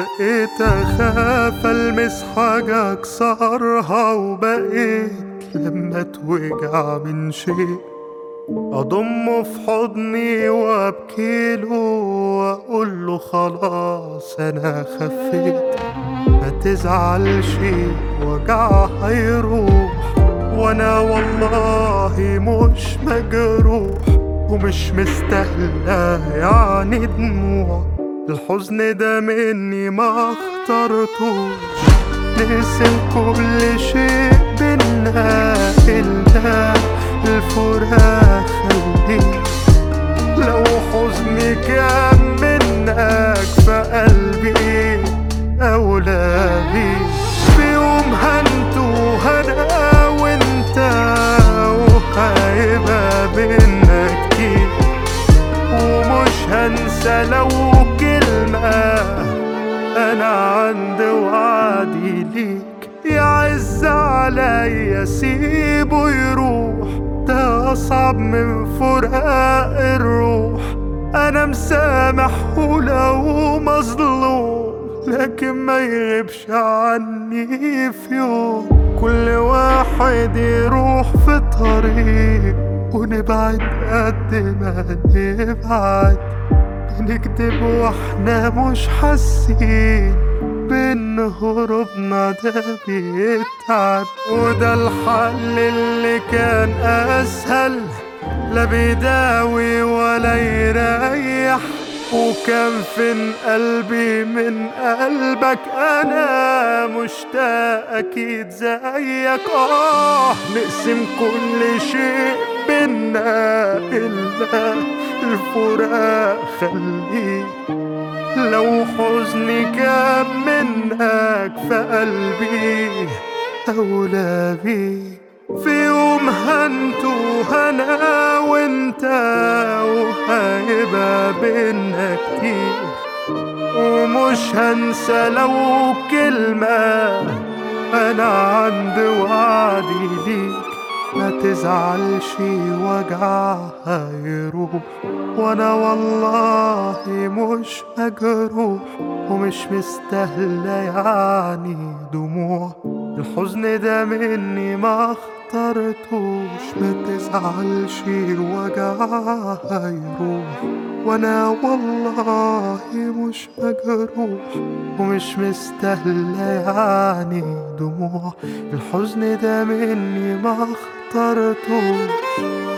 بقيت اخاف المس حاجة اكسرها وبقيت لما اتوجع من شيء اضمه في حضني وابكيله واقول له خلاص انا خفيت ما تزعلش وجع هيروح وانا والله مش مجروح ومش مستاهلة يعني دموع الحزن ده مني ما اخترتوش نقسم كل شيء بينا إلا الفراق خليه لو حزني كان منك فقلبي أولى بيه في يوم هنتوه أنا وأنت وهيبقى بينا كتير ومش هنسى لو كلمة أنا عند وعدي ليك يعز عليا سيبه يروح ده أصعب من فراق الروح أنا مسامح ولو مظلوم لكن ما يغيبش عني في يوم كل واحد يروح في طريق ونبعد قد ما نبعد بنكدب واحنا مش حاسين بان هروبنا ده بيتعب وده الحل اللي كان اسهل لا بيداوي ولا يريح وكان فين قلبي من قلبك انا مشتاق اكيد زيك اه نقسم كل شيء بينا الا الفراق خليه لو حزني كان منك فقلبي أولى بيه في يوم هنتوه أنا وأنت وهيبقى بينا كتير ومش هنسى لو كلمة أنا عند وعدي ليك ما تزعلش وجعها يروح وانا والله مش مجروح ومش مستاهلة يعني دموع الحزن ده مني ما اخترتوش ما تزعلش وجعها يروح وانا والله مش مجروح ومش مستاهلة يعني دموع الحزن ده مني ما اخترتوش